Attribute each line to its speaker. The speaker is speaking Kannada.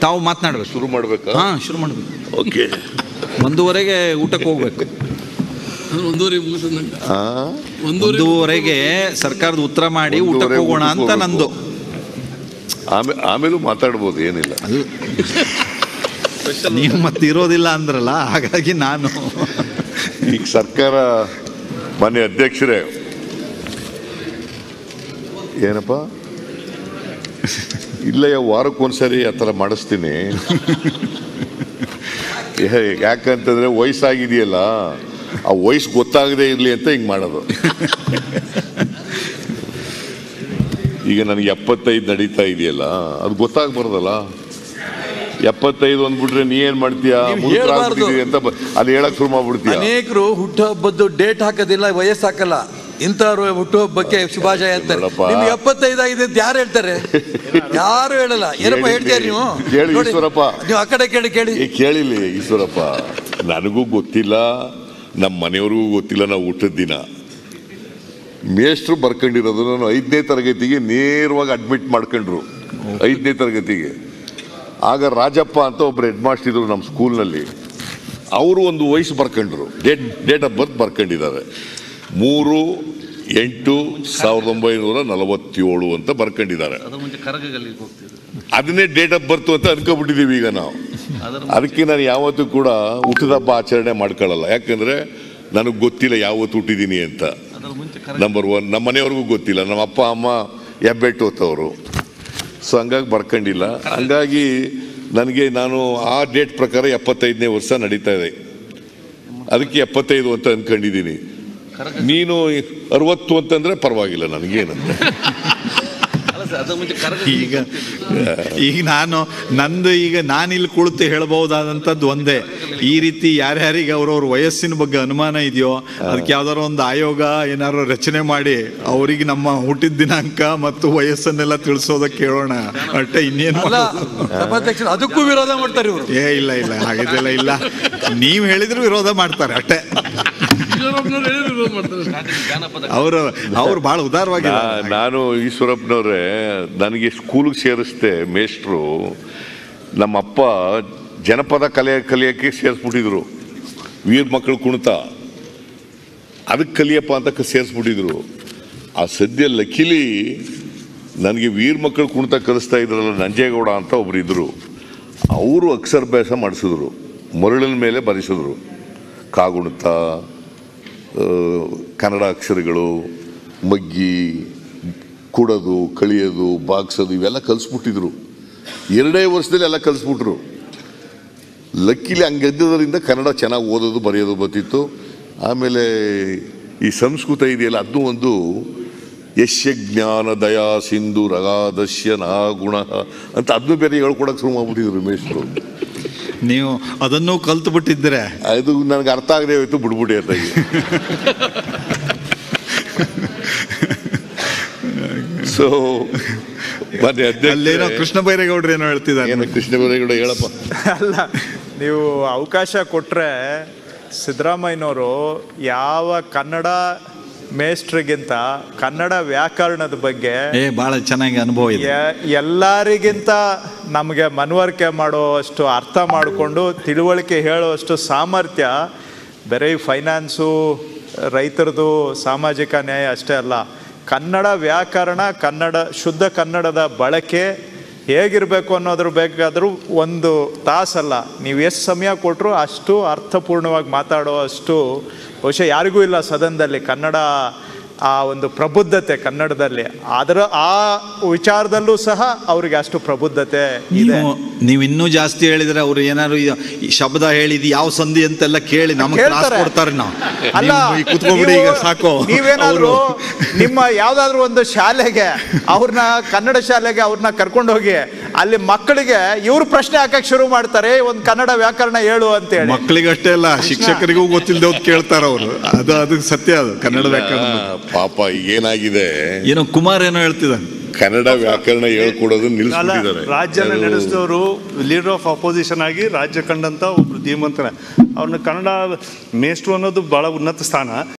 Speaker 1: ತಾವು ಮಾತನಾಡ್ಬೇಕು
Speaker 2: ಶುರು ಮಾಡ್ಬೇಕಾ
Speaker 1: ಹಾ ಶುರು ಮಾಡ್ಬೇಕು
Speaker 2: ಓಕೆ
Speaker 1: ಒಂದೂವರೆಗೆ ಊಟಕ್ಕೆ ಹೋಗ್ಬೇಕು
Speaker 3: ಒಂದೂವರೆ ಮುಗಿಸಂಗ
Speaker 2: ಆ
Speaker 3: ಒಂದೂವರೆ
Speaker 1: ಒಂದೂವರೆಗೆ ಸರ್ಕಾರದ ಉತ್ತರ ಮಾಡಿ ಊಟಕ್ಕೆ
Speaker 2: ಒಂದೂವರೆ
Speaker 1: ಹೋಗೋಣ ಅಂತ
Speaker 2: ಊಟಕ್ಕೆ
Speaker 1: ನಂದು
Speaker 2: ಆಮೇಲೆ ಆಮೇಲೂ ಮಾತಾಡ್ಬೋದು ಏನಿಲ್ಲ
Speaker 1: ಅದು ನೀವು ಮತ್ತೆ ಇರೋದಿಲ್ಲ ಅಂದ್ರಲ್ಲ ಹಾಗಾಗಿ ನಾನು
Speaker 2: ಈಗ ಸರ್ಕಾರ ಮಾನ್ಯ ಅಧ್ಯಕ್ಷರೇ ಏನಪ್ಪ ಇಲ್ಲಯ್ಯ ವಾರಕ್ಕೊಂದ್ಸರಿ ಆ ಥರ ಮಾಡಿಸ್ತೀನಿ ಏ- ಯಾಕಂತಂದ್ರೆ ವಯಸ್ಸಾಗಿದೆಯಲ್ಲ ಆ ವಯಸ್ಸು ಗೊತ್ತಾಗದೇ ಇರಲಿ ಅಂತ ಹಿಂಗೆ ಮಾಡೋದು ಈಗ ನನಗೆ ಎಪ್ಪತ್ತೈದು ನಡೀತಾ ಇದೆಯಲ್ಲ ಅದು ಗೊತ್ತಾಗ್ಬಾರ್ದಲ್ಲ ಎಪ್ಪತ್ತೈದು ಅಂದ್ಬಿಟ್ರೆ ನೀ ಏನ್ ಮಾಡ್ತೀಯಾ
Speaker 4: ನೀವ್
Speaker 2: ಮುದುಕ್ರು
Speaker 4: ಹೇಳ್ಬಾರ್ದು.
Speaker 2: ಆಗ್ಬಿಟ್ಟಿದೀವಿ ಅಂತ ಬ- ಅಲ್ಲಿ ಹೇಳಕ್ ಶುರು ಮಾಡ್ಬಿಡ್ತೀಯ
Speaker 4: ಅನೇಕರು ಹುಟ್ಟುಹಬ್ಬದ್ದು ಡೇಟ್ ಹಾಕೋದಿಲ್ಲ ವಯಸ್ಸು ಹಾಕಲ್ಲ ಇಂಥವ್ರು ಹುಟ್ಟುಹಬ್ಬಕ್ಕೆ ಶುಭಾಶಯ ಅಂತಾರೆ
Speaker 2: ನೋಡಪ್ಪ.
Speaker 4: ನಿಮ್ಗೆ ಎಪ್ಪತ್ತೈದಾಗಿದೆ ಅಂತ ಯಾರು ಹೇಳ್ತಾರೆ ಯಾರು ಹೇಳಲ್ಲ ಏನಪ್ಪ
Speaker 2: ಹೇಳಿ,
Speaker 4: ಹೇಳ್ತೀಯ ನೀವು
Speaker 2: ಹೇಳಿ,
Speaker 4: ನೋಡಿ,
Speaker 2: ಈಶ್ವರಪ್ಪ.
Speaker 4: ನೀವು ಆ ಕಡೆ ಕೇಳಿ ಕೇಳಿ
Speaker 2: ಏ ಕೇಳಿಲಿ ಈಶ್ವರಪ್ಪ ನನಗೂ ಗೊತ್ತಿಲ್ಲ ನಮ್ಮ ಮನೆಯವ್ರಿಗೂ ಗೊತ್ತಿಲ್ಲ ನಾವು ಹುಟ್ಟಿದ ದಿನ ಮೇಷ್ಟ್ರು ಬರ್ಕೊಂಡಿರೋದು ನಾನು ಐದನೇ ತರಗತಿಗೆ ನೇರವಾಗಿ ಅಡ್ಮಿಟ್ ಮಾಡ್ಕೊಂಡ್ರು ಐದನೇ ತರಗತಿಗೆ ಆಗ ರಾಜಪ್ಪ ಅಂತ ಒಬ್ರು ಹೆಡ್ ಮಾಸ್ಟರ್ ಇದ್ರು ನಮ್ಮ ಸ್ಕೂಲ್ನಲ್ಲಿ ಅವರು ಒಂದು ವಯಸ್ಸು ಬರ್ಕೊಂಡ್ರು ಡೇಟ್ ಡೇಟ್ ಆಫ್ ಬರ್ತ್ ಬರ್ಕೊಂಡಿದ್ದಾರೆ ಮೂರು ಎಂಟು ಸಾವಿರದ ಒಂಬೈನೂರ ನಲವತ್ತೇಳು ಅಂತ ಬರ್ಕೊಂಡಿದ್ದಾರೆ
Speaker 3: ಅದ್ರ ಮುಂಚೆ ಕರಗಲ್ಲಿಗೆ ಹೋಗ್ತಿದ್ರು
Speaker 2: ಅದನ್ನೇ ಡೇಟ್ ಆಫ್ ಬರ್ತ್ ಅಂತ ಅನ್ಕೊಬಿಟ್ಟಿದೀವಿ ಈಗ ನಾವು ಅದಕ್ಕೆ ನಾನು ಯಾವತ್ತೂ ಕೂಡ ಹುಟ್ಟಿದ ಹಬ್ಬ ಆಚರಣೆ ಮಾಡ್ಕೊಳ್ಳಲ್ಲ ಯಾಕಂದ್ರೆ ನನಗೆ ಗೊತ್ತಿಲ್ಲ ಯಾವತ್ತು ಹುಟ್ಟಿದೀನಿ ಅಂತ
Speaker 3: ಅದ್ರ ಮುಂಚೆ
Speaker 2: ನಂಬರ್ ಒನ್ ನಮ್ಮ ಮನೆಯವ್ರಿಗೂ ಗೊತ್ತಿಲ್ಲ ನಮ್ಮ ಅಪ್ಪ ಅಮ್ಮ ಹೆಬ್ಬೆಟ್ಟು ಹೊತ್ತವರು ಸೊ ಹಂಗಾಗಿ ಬರ್ಕೊಂಡಿಲ್ಲ ಹಂಗಾಗಿ ನನಗೆ ನಾನು ಆ ಡೇಟ್ ಪ್ರಕಾರ ಎಪ್ಪತ್ತೈದನೇ ವರ್ಷ ನಡೀತಾ ಇದೆ ಅದಕ್ಕೆ ಎಪ್ಪತ್ತೈದು ಅಂತ ಅನ್ಕೊಂಡಿದ್ದೀನಿ ನೀನು ಅರವತ್ತು ಅಂತಂದ್ರೆ ಪರವಾಗಿಲ್ಲ ನನಗೇನಂತ
Speaker 3: ಅಲ್ಲ ಸರ್ ಅದ್ರ ಮುಂಚೆ ಕರಗ
Speaker 1: ಈಗ ಈಗ ನಾನು ನಂದು ಈಗ ನಾನು ಇಲ್ಲಿ ಕುಳಿತು ಹೇಳ್ಬಹುದಾದಂಥದ್ದು ಒಂದೇ ಈ ರೀತಿ ಯಾರ್ಯಾರಿಗೆ ಅವ್ರವ್ರ ವಯಸ್ಸಿನ ಬಗ್ಗೆ ಅನುಮಾನ ಇದೆಯೋ ಅದಕ್ಕೆ ಯಾವ್ದಾರ ಒಂದು ಆಯೋಗ ಏನಾದ್ರು ರಚನೆ ಮಾಡಿ ಅವ್ರಿಗೆ ನಮ್ಮ ಹುಟ್ಟಿದ ದಿನಾಂಕ ಮತ್ತು ವಯಸ್ಸನ್ನೆಲ್ಲ ತಿಳಿಸೋದಕ್ಕೆ ಕೇಳೋಣ ಅಷ್ಟೇ ಇನ್ನೇನು
Speaker 4: ಅಲ್ಲ ಸಭಾಧ್ಯಕ್ಷರು ಅದಕ್ಕೂ ವಿರೋಧ ಮಾಡ್ತಾರೆ ಇವರು
Speaker 1: ಏ ಇಲ್ಲ ಇಲ್ಲ ಹಾಗಿದ್ದೆಲ್ಲ ಇಲ್ಲ ನೀವು ಹೇಳಿದ್ರು ವಿರೋಧ ಮಾಡ್ತಾರೆ ಅಷ್ಟೇ
Speaker 3: ಈಶ್ವರಪ್ಪನವ್ರು ಹೇಳಿದ್ರು ವಿರೋಧ ಮಾಡ್ತಾರೆ ಜಾನಪದ
Speaker 1: ಅವರು ಅವ್ರು ಬಹಳ ಉದಾರವಾಗಿ
Speaker 2: ನಾ- ನಾನು ಈಶ್ವರಪ್ಪನವ್ರೆ ನನಗೆ ಸ್ಕೂಲಿಗೆ ಸೇರಿಸ್ದೆ ಮೇಷ್ಟ್ರು ನಮ್ಮಪ್ಪ ಜನಪದ ಕಲೆ ಕಲಿಯೋಕ್ಕೆ ಸೇರಿಸ್ಬಿಟ್ಟಿದ್ರು ವೀರ್ ಮಕ್ಕಳು ಕುಣಿತ ಅದಕ್ಕೆ ಕಲಿಯಪ್ಪ ಅಂತ ಕ- ಸೇರಿಸ್ಬಿಟ್ಟಿದ್ರು ಆ ಸದ್ಯ ಲಕಿಲಿ ನನಗೆ ವೀರ್ ಮಕ್ಕಳು ಕುಣಿತ ಕಲಿಸ್ತಾ ಇದ್ರಲ್ಲ ನಂಜೇಗೌಡ ಅಂತ ಒಬ್ರು ಇದ್ರು ಅವರು ಅಕ್ಷರಾಭ್ಯಾಸ ಮಾಡಿಸಿದ್ರು ಮರಳಿನ ಮೇಲೆ ಬರೆಸಿದ್ರು ಕಾಗುಣಿತ ಆ, ಕನ್ನಡ ಅಕ್ಷರಗಳು ಮಗ್ಗಿ ಕುಡೋದು ಕಳಿಯೋದು ಬಾಗ್ಸೋದು ಇವೆಲ್ಲ ಕಲಿಸ್ಬಿಟ್ಟಿದ್ರು ಎರಡೇ ವರ್ಷದಲ್ಲಿ ಎಲ್ಲ ಕಲಿಸ್ಬಿಟ್ರು ಲಕ್ಕಿಲಿ ಹಂಗೆದ್ದದ್ರಿಂದ ಕನ್ನಡ ಚೆನ್ನಾಗಿ ಓದೋದು ಬರೆಯೋದು ಬರ್ತಿತ್ತು ಆಮೇಲೆ ಈ ಸಂಸ್ಕೃತ ಇದೆಯಲ್ಲ ಅದು ಒಂದು ಯಶ್ಯ ಜ್ಞಾನ ದಯಾ ಸಿಂಧು ರಗಾದಶ್ಯ ಗುಣ ಅಂತ ಅದನ್ನು ಬೇರೆ ಹೇಳ್ಕೊಡಕ್ಕೆ ಶುರು ಮಾಡ್ಬಿಟ್ಟಿದ್ರು ಮೇಷ್ಟ್ರು
Speaker 1: ನೀವು ಅದನ್ನು ಕಲ್ತು ಬಿಟ್ಟಿದ್ರೆ
Speaker 2: ಅದು ನನಗೆ ಅರ್ಥ ಆಗದೆ ಹೋಯ್ತು ಬಿಡ್ಬಿಡಿ ಅತ್ತಾಗಿ ಸೊ ಮತ್ತೆ
Speaker 1: ಅಲ್ಲೇನೋ
Speaker 2: ಅಧ್ಯಕ್ಷ
Speaker 1: ಕೃಷ್ಣ ಬೈರೇಗೌಡ್ರು ಏನೋ ಹೇಳ್ತಿದ್ದಾರೆ
Speaker 2: ಏನು ಕೃಷ್ಣ ಬೈರೇಗೌಡ ಹೇಳಪ್ಪ
Speaker 5: ಅಲ್ಲ ನೀವು ಅವಕಾಶ ಕೊಟ್ಟರೆ ಸಿದ್ದರಾಮಯ್ಯನವರು ಯಾವ ಕನ್ನಡ ಮೇಸ್ಟ್ರಿಗಿಂತ ಕನ್ನಡ ವ್ಯಾಕರಣದ ಬಗ್ಗೆ
Speaker 1: ಏ ಬಹಳ ಚೆನ್ನಾಗಿ ಅನುಭವ ಇದೆ
Speaker 5: ಎ- ಎಲ್ಲರಿಗಿಂತ ನಮಗೆ ಮನವರಿಕೆ ಮಾಡುವಷ್ಟು ಅರ್ಥ ಮಾಡಿಕೊಂಡು ತಿಳುವಳಿಕೆ ಹೇಳುವಷ್ಟು ಸಾಮರ್ಥ್ಯ ಬರೀ ಫೈನಾನ್ಸು ರೈತರದು ಸಾಮಾಜಿಕ ನ್ಯಾಯ ಅಷ್ಟೇ ಅಲ್ಲ ಕನ್ನಡ ವ್ಯಾಕರಣ ಕನ್ನಡ ಶುದ್ಧ ಕನ್ನಡದ ಬಳಕೆ ಹೇಗಿರಬೇಕು ಅನ್ನೋದ್ರ ಬೇಕಾದರೂ ಒಂದು ತಾಸಲ್ಲ ನೀವು ಎಷ್ಟು ಸಮಯ ಕೊಟ್ಟರು ಅಷ್ಟು ಅರ್ಥಪೂರ್ಣವಾಗಿ ಮಾತಾಡೋ ಅಷ್ಟು ಬಹುಶಃ ಯಾರಿಗೂ ಇಲ್ಲ ಸದನದಲ್ಲಿ ಕನ್ನಡ ಆ ಒಂದು ಪ್ರಬುದ್ಧತೆ ಕನ್ನಡದಲ್ಲಿ ಅದರ ಆ ವಿಚಾರದಲ್ಲೂ ಸಹ ಅವರಿಗೆ ಅಷ್ಟು ಪ್ರಬುದ್ಧತೆ ಇದೆ
Speaker 1: ನೀವು ನೀವು ಇನ್ನೂ ಜಾಸ್ತಿ ಹೇಳಿದ್ರೆ ಅವ್ರು ಏನಾದ್ರು ಈ- ಈ ಶಬ್ದ ಹೇಳಿದ್ ಯಾವ ಸಂಧಿ ಅಂತೆಲ್ಲ ಕೇಳಿ ನಮ್ಗೆ ಕ್ಲಾಸ್
Speaker 5: ಕೇಳ್ತಾರೆ.
Speaker 1: ಕೊಡ್ತಾರೆ ನಾವು
Speaker 5: ಅಲ್ಲ
Speaker 1: ನೀವು ಈ ಕುತ್ಕೊಬಿಡಿ ಈಗ
Speaker 5: ನೀವು-
Speaker 1: ಸಾಕು
Speaker 5: ನೀವೇನಾದ್ರೂ
Speaker 1: ಅವ್ರು-
Speaker 5: ನಿಮ್ಮ ಯಾವ್ದಾದ್ರು ಒಂದು ಶಾಲೆಗೆ ಅವ್ರನ್ನ ಕನ್ನಡ ಶಾಲೆಗೆ ಅವ್ರನ್ನ ಕರ್ಕೊಂಡು ಹೋಗಿ ಅಲ್ಲಿ ಮಕ್ಕಳಿಗೆ ಇವ್ರು ಪ್ರಶ್ನೆ ಹಾಕಕ್ ಶುರು ಮಾಡ್ತಾರೆ ಒಂದು ಕನ್ನಡ ವ್ಯಾಕರಣ ಹೇಳು ಅಂತೇಳಿ
Speaker 1: ಮಕ್ಕಳಿಗಷ್ಟೇ ಅಲ್ಲ ಶಿಕ್ಷಕರಿಗೂ ಗೊತ್ತಿಲ್ಲದೆ ಹೋದ್ ಕೇಳ್ತಾರ ಅವರು ಅದು ಅದು ಸತ್ಯ ಅದು ಕನ್ನಡ ವ್ಯಾಕರಣ
Speaker 2: ಪಾಪ ಏನಾಗಿದೆ
Speaker 1: ಏನೋ ಕುಮಾರ್ ಏನೋ ಹೇಳ್ತಿದ್ದಾನೆ
Speaker 2: ಕನ್ನಡ ವ್ಯಾಕರಣ ಹೇಳ್ಕೊಡೋದು
Speaker 6: ಅಲ್ಲ
Speaker 2: ನಿಲ್ಲಿಸ್ಬಿಟ್ಟಿದ್ದಾರೆ
Speaker 6: ರಾಜ್ಯನ
Speaker 2: ಅದು-
Speaker 6: ನಡೆಸಿದವರು ಲೀಡರ್ ಆಫ್ ಅಪೋಸಿಷನ್ ಆಗಿ ರಾಜ್ಯ ಕಂಡಂತ ಒಬ್ರು ಧೀಮಂತನ ಅವ್ರನ್ನ ಕನ್ನಡ ಮೇಷ್ಟ್ರು ಅನ್ನೋದು ಬಹಳ ಉನ್ನತ ಸ್ಥಾನ